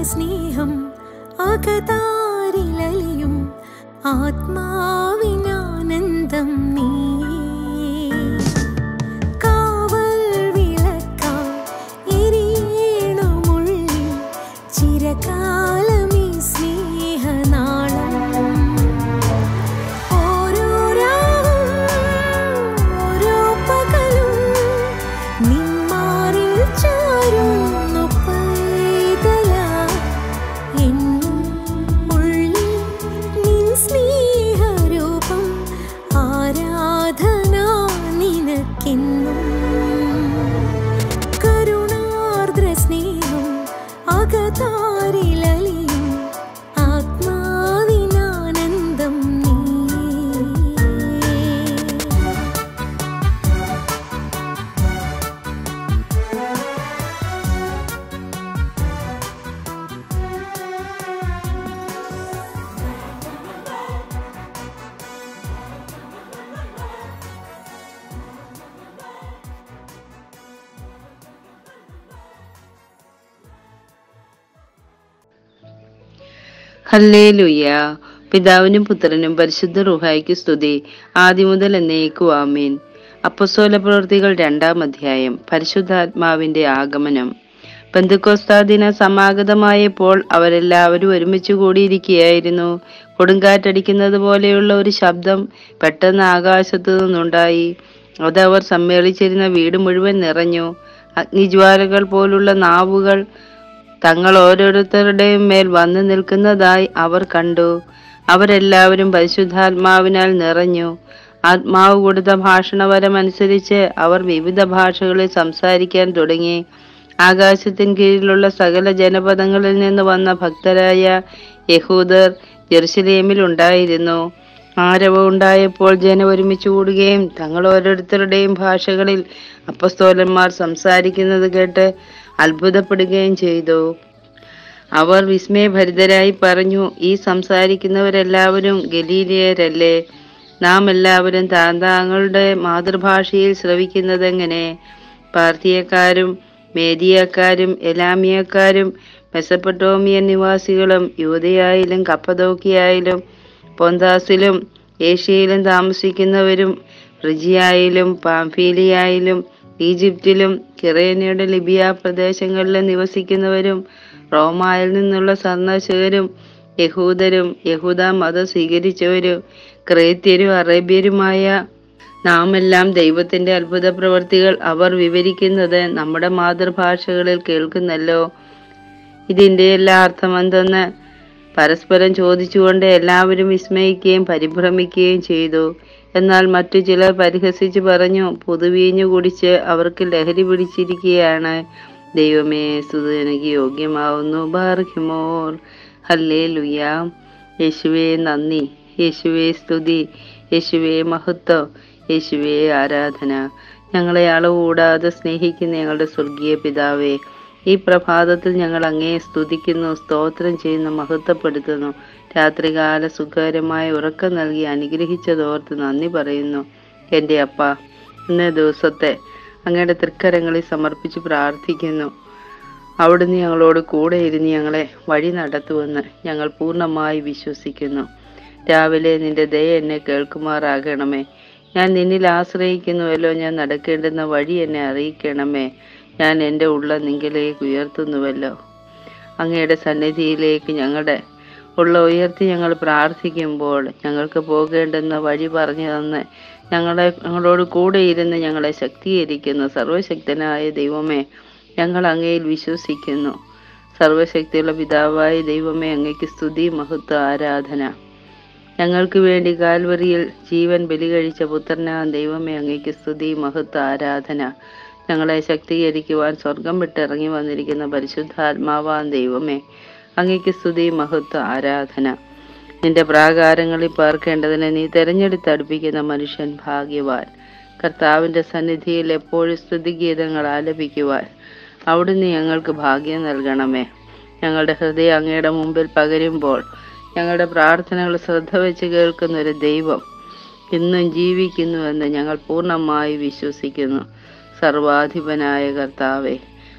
സ്നേഹം അകതാരിലലിയും ആത്മാവിനാനന്ദം നീ കാവൽ വിളക്കായി എരിയണമുള്ളിൽ ചിരകാലമീ സ്നേഹനാളം ഓരോ രാവും ഓരോ പകലും നിന്മാറിൽ ചാരുന്നു പൈതലായി എന്നും ഉള്ളിൽ നിൻ സ്നേഹരൂപം ആരാധന നിനക്കെന്നും കരുണാർദ്ര സ്നേഹം അകതാരിലലിയും ആത്മാവിനാനന്ദം നീ ഹല്ലേലൂയ പിതാവിനും പുത്രനും പരിശുദ്ധ റുഹായ്ക്ക് സ്തുതി ആദ്യം മുതൽ എന്നേക്കും ആമീൻ അപ്പസ്തോല പ്രവൃത്തികൾ രണ്ടാം അധ്യായം പരിശുദ്ധാത്മാവിന്റെ ആഗമനം ബന്ധുക്കോസ്താദിന സമാഗതമായപ്പോൾ അവരെല്ലാവരും ഒരുമിച്ച് കൂടിയിരിക്കുകയായിരുന്നു കൊടുങ്കാറ്റടിക്കുന്നത് പോലെയുള്ള ഒരു ശബ്ദം പെട്ടെന്ന് ആകാശത്തു നിന്നുണ്ടായി അത് അവർ സമ്മേളിച്ചിരുന്ന വീട് മുഴുവൻ നിറഞ്ഞു അഗ്നിജ്വാലകൾ പോലുള്ള നാവുകൾ തങ്ങൾ ഓരോരുത്തരുടെയും മേൽ വന്നു നിൽക്കുന്നതായി അവർ കണ്ടു അവരെല്ലാവരും പരിശുദ്ധാത്മാവിനാൽ നിറഞ്ഞു ആത്മാവ് കൊടുത്ത ഭാഷണവരമനുസരിച്ച് അവർ വിവിധ ഭാഷകളിൽ സംസാരിക്കാൻ തുടങ്ങി ആകാശത്തിൻ കീഴിലുള്ള സകല ജനപദങ്ങളിൽ നിന്ന് വന്ന ഭക്തരായ യഹൂദർ ജെറുസലേമിൽ ഉണ്ടായിരുന്നു ആരവം ഉണ്ടായപ്പോൾ ജനം ഒരുമിച്ച് കൂടുകയും തങ്ങൾ ഓരോരുത്തരുടെയും ഭാഷകളിൽ അപ്പസ്തോലന്മാർ സംസാരിക്കുന്നത് കേട്ട് അത്ഭുതപ്പെടുകയും ചെയ്തു അവർ വിസ്മയഭരിതരായി പറഞ്ഞു ഈ സംസാരിക്കുന്നവരെല്ലാവരും ഗലീലിയരല്ലേ നാം എല്ലാവരും താന്താങ്ങളുടെ മാതൃഭാഷയിൽ ശ്രവിക്കുന്നതെങ്ങനെ പാർത്തിയക്കാരും മേദിയക്കാരും എലാമിയക്കാരും മെസപ്പട്ടോമിയൻ നിവാസികളും യൂതയായാലും കപ്പതോക്കിയായാലും പൊന്താസിലും ഏഷ്യയിലും താമസിക്കുന്നവരും ഫ്രിജിയായാലും പാംഫീലിയായാലും ഈജിപ്തിലും കിറേനയുടെ ലിബിയ പ്രദേശങ്ങളിലും നിവസിക്കുന്നവരും റോമായിൽ നിന്നുള്ള സന്ദർശകരും യഹൂദരും യഹൂദ മതം സ്വീകരിച്ചവരും ക്രേത്യരും അറേബ്യരുമായ നാം എല്ലാം ദൈവത്തിന്റെ അത്ഭുത പ്രവർത്തികൾ അവർ വിവരിക്കുന്നത് നമ്മുടെ മാതൃഭാഷകളിൽ കേൾക്കുന്നല്ലോ ഇതിന്റെ എല്ലാ അർത്ഥമെന്തെന്ന് പരസ്പരം ചോദിച്ചുകൊണ്ട് എല്ലാവരും വിസ്മയിക്കുകയും പരിഭ്രമിക്കുകയും ചെയ്തു എന്നാൽ മറ്റു ചിലർ പരിഹസിച്ചു പറഞ്ഞു പുതുവീഞ്ഞു കുടിച്ച് അവർക്ക് ലഹരി പിടിച്ചിരിക്കുകയാണ് ദൈവമേ സുതനക്ക് യോഗ്യമാവുന്നു ബാർഹിമോർ ഹല്ലേ ലുയാ യേശുവേ നന്ദി യേശുവേ സ്തുതി യേശുവേ മഹത്വം യേശുവേ ആരാധന ഞങ്ങളെ അളവുകൂടാതെ സ്നേഹിക്കുന്ന ഞങ്ങളുടെ സ്വർഗീയ പിതാവേ ഈ പ്രഭാതത്തിൽ ഞങ്ങൾ അങ്ങേ സ്തുതിക്കുന്നു സ്തോത്രം ചെയ്യുന്നു മഹത്വപ്പെടുത്തുന്നു രാത്രികാല സുഖകരമായ ഉറക്കം നൽകി അനുഗ്രഹിച്ചതോർത്ത് നന്ദി പറയുന്നു എൻ്റെ അപ്പ ഇന്ന ദിവസത്തെ അങ്ങയുടെ തൃക്കരങ്ങളിൽ സമർപ്പിച്ച് പ്രാർത്ഥിക്കുന്നു അവിടുന്ന് ഞങ്ങളോട് കൂടെ ഇരുന്ന് ഞങ്ങളെ വഴി നടത്തുമെന്ന് ഞങ്ങൾ പൂർണ്ണമായി വിശ്വസിക്കുന്നു രാവിലെ നിന്റെ ദയ എന്നെ കേൾക്കുമാറാകണമേ ഞാൻ നിന്നിൽ ആശ്രയിക്കുന്നുവല്ലോ ഞാൻ നടക്കേണ്ടുന്ന വഴി എന്നെ അറിയിക്കണമേ ഞാൻ എൻ്റെ ഉള്ള നിങ്കിലേക്ക് ഉയർത്തുന്നുവല്ലോ അങ്ങയുടെ സന്നിധിയിലേക്ക് ഞങ്ങളുടെ ഉള്ള ഉയർത്തി ഞങ്ങൾ പ്രാർത്ഥിക്കുമ്പോൾ ഞങ്ങൾക്ക് പോകേണ്ടുന്ന വഴി പറഞ്ഞു തന്ന് ഞങ്ങളെ ഞങ്ങളോട് കൂടെ ഇരുന്ന് ഞങ്ങളെ ശക്തീകരിക്കുന്ന സർവശക്തനായ ദൈവമേ ഞങ്ങൾ അങ്ങയിൽ വിശ്വസിക്കുന്നു സർവശക്തിയുള്ള പിതാവായ ദൈവമേ അങ്ങയ്ക്ക് സ്തുതി മഹത്വ ആരാധന ഞങ്ങൾക്ക് വേണ്ടി കാൽവറിയിൽ ജീവൻ ബലികഴിച്ച പുത്രനായ ദൈവമേ അങ്ങയ്ക്ക് സ്തുതി മഹത്വ ആരാധന ഞങ്ങളെ ശക്തീകരിക്കുവാൻ സ്വർഗം വിട്ടിറങ്ങി വന്നിരിക്കുന്ന പരിശുദ്ധാത്മാവാൻ ദൈവമേ അങ്ങയ്ക്ക് സ്തുതി മഹത്വ ആരാധന നിന്റെ പ്രാകാരങ്ങളിൽ പാർക്കേണ്ടതിന് നീ തെരഞ്ഞെടുത്തടുപ്പിക്കുന്ന മനുഷ്യൻ ഭാഗ്യവാൻ കർത്താവിന്റെ സന്നിധിയിൽ എപ്പോഴും സ്തുതിഗീതങ്ങൾ ആലപിക്കുവാൻ അവിടുന്ന് ഞങ്ങൾക്ക് ഭാഗ്യം നൽകണമേ ഞങ്ങളുടെ ഹൃദയം അങ്ങയുടെ മുമ്പിൽ പകരുമ്പോൾ ഞങ്ങളുടെ പ്രാർത്ഥനകൾ ശ്രദ്ധ വെച്ച് കേൾക്കുന്ന ഒരു ദൈവം ഇന്നും ജീവിക്കുന്നുവെന്ന് ഞങ്ങൾ പൂർണ്ണമായി വിശ്വസിക്കുന്നു സർവാധിപനായ കർത്താവെ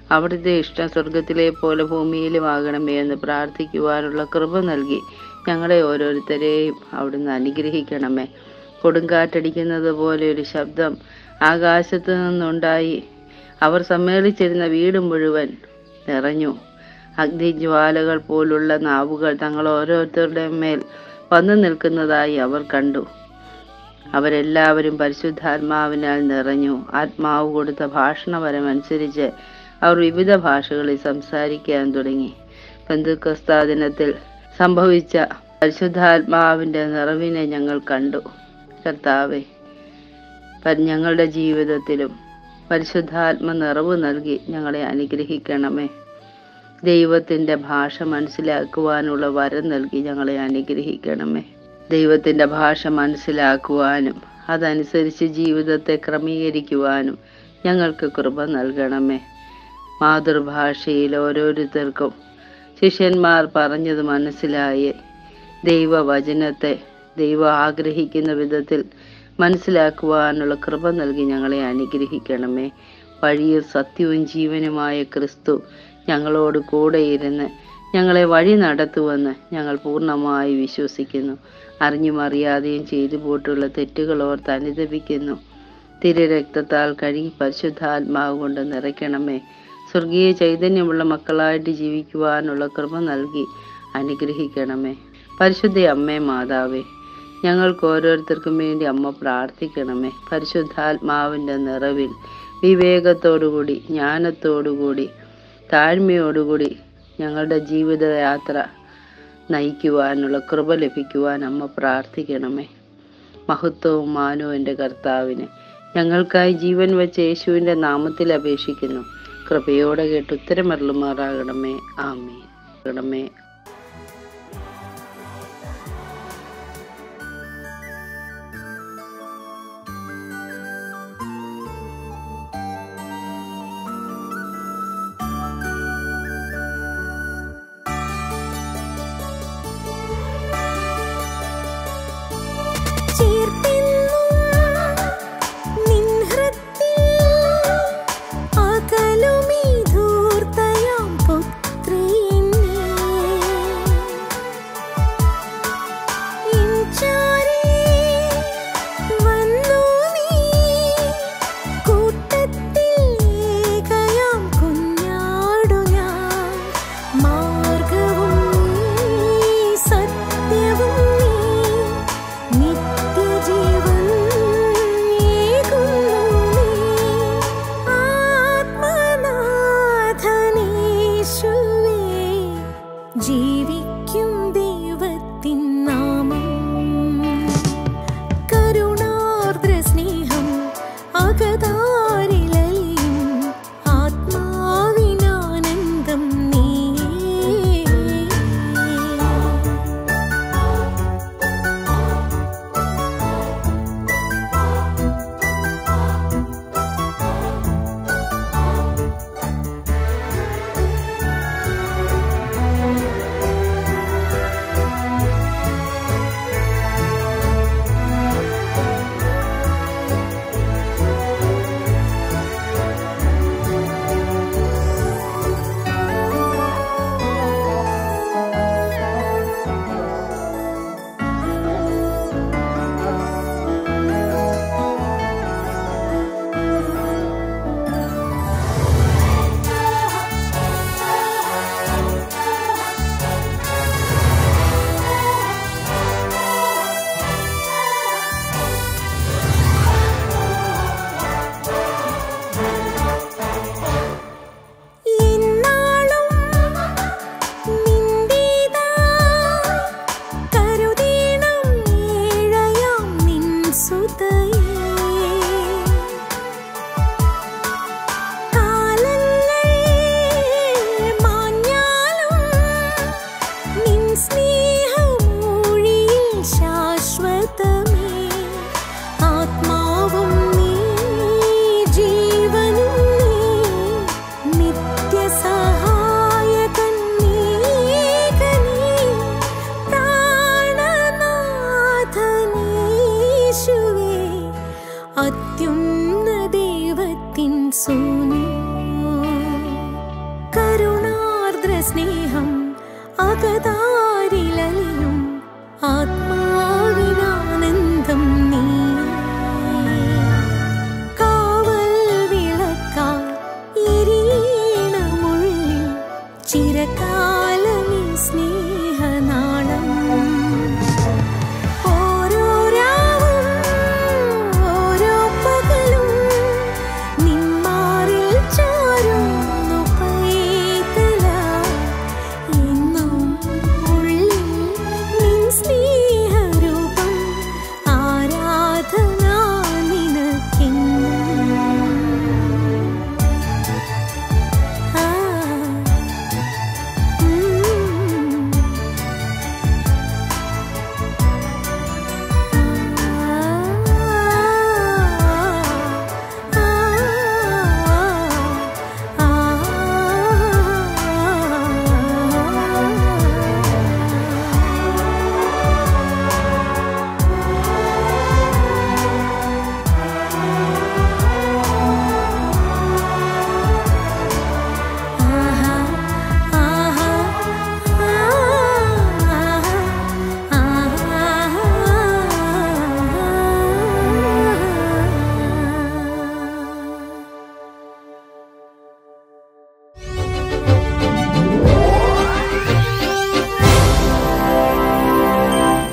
അവിടുത്തെ ഇഷ്ടം സ്വർഗത്തിലെ പോലെ ഭൂമിയിലും ആകണമേ എന്ന് പ്രാർത്ഥിക്കുവാനുള്ള കൃപ നൽകി ഞങ്ങളെ ഓരോരുത്തരെയും അവിടുന്ന് അനുഗ്രഹിക്കണമേ കൊടുങ്കാറ്റടിക്കുന്നത് പോലെ ഒരു ശബ്ദം ആകാശത്ത് നിന്നുണ്ടായി അവർ സമ്മേളിച്ചിരുന്ന വീട് മുഴുവൻ നിറഞ്ഞു അഗ്നിജ്വാലകൾ പോലുള്ള നാവുകൾ തങ്ങൾ ഓരോരുത്തരുടെ മേൽ വന്നു നിൽക്കുന്നതായി അവർ കണ്ടു അവരെല്ലാവരും പരിശുദ്ധാത്മാവിനാൽ നിറഞ്ഞു ആത്മാവ് കൊടുത്ത ഭാഷണപരമനുസരിച്ച് അവർ വിവിധ ഭാഷകളിൽ സംസാരിക്കാൻ തുടങ്ങി ബന്ധുക്കസ്താ ദിനത്തിൽ സംഭവിച്ച പരിശുദ്ധാത്മാവിന്റെ നിറവിനെ ഞങ്ങൾ കണ്ടു കർത്താവെ പ- ഞങ്ങളുടെ ജീവിതത്തിലും പരിശുദ്ധാത്മ നിറവ് നൽകി ഞങ്ങളെ അനുഗ്രഹിക്കണമേ ദൈവത്തിൻ്റെ ഭാഷ മനസ്സിലാക്കുവാനുള്ള വരം നൽകി ഞങ്ങളെ അനുഗ്രഹിക്കണമേ ദൈവത്തിൻ്റെ ഭാഷ മനസ്സിലാക്കുവാനും അതനുസരിച്ച് ജീവിതത്തെ ക്രമീകരിക്കുവാനും ഞങ്ങൾക്ക് കൃപ നൽകണമേ മാതൃഭാഷയിൽ ഓരോരുത്തർക്കും ശിഷ്യന്മാർ പറഞ്ഞത് മനസ്സിലായി ദൈവവചനത്തെ ദൈവം ആഗ്രഹിക്കുന്ന വിധത്തിൽ മനസ്സിലാക്കുവാനുള്ള കൃപ നൽകി ഞങ്ങളെ അനുഗ്രഹിക്കണമേ വഴിയും സത്യവും ജീവനുമായ ക്രിസ്തു ഞങ്ങളോട് കൂടെ ഇരുന്ന് ഞങ്ങളെ വഴി നടത്തുമെന്ന് ഞങ്ങൾ പൂർണ്ണമായി വിശ്വസിക്കുന്നു അറിഞ്ഞും അറിയാതെയും ചെയ്തു പോയിട്ടുള്ള തെറ്റുകൾ ഓർത്ത് അനുദപിക്കുന്നു തിരുരക്തത്താൽ കഴുകി പരിശുദ്ധാത്മാവ് കൊണ്ട് നിറയ്ക്കണമേ സ്വർഗീയ ചൈതന്യമുള്ള മക്കളായിട്ട് ജീവിക്കുവാനുള്ള കൃപ നൽകി അനുഗ്രഹിക്കണമേ പരിശുദ്ധ അമ്മേ മാതാവേ ഞങ്ങൾക്ക് ഓരോരുത്തർക്കും വേണ്ടി അമ്മ പ്രാർത്ഥിക്കണമേ പരിശുദ്ധാത്മാവിൻ്റെ നിറവിൽ വിവേകത്തോടുകൂടി ജ്ഞാനത്തോടുകൂടി താഴ്മയോടുകൂടി ഞങ്ങളുടെ ജീവിതയാത്ര നയിക്കുവാനുള്ള കൃപ ലഭിക്കുവാൻ അമ്മ പ്രാർത്ഥിക്കണമേ മഹത്വവും മാനവും എൻ്റെ കർത്താവിന് ഞങ്ങൾക്കായി ജീവൻ വെച്ച യേശുവിൻ്റെ നാമത്തിൽ അപേക്ഷിക്കുന്നു കൃപയോടെ കേട്ട് ഉത്തരമരുളുമാറാകണമേ ആമേ ഗണമേ നിൻ ഹൃത്തിൽ അകലുമീ ധൂർത്തയാം പുത്രി എന്നെ അകതാരിലലിയും ആത്മാവിനാനന്ദം നീ കാവൽ വിളക്കാ എരീണമുള്ളിൽ ചിരകാ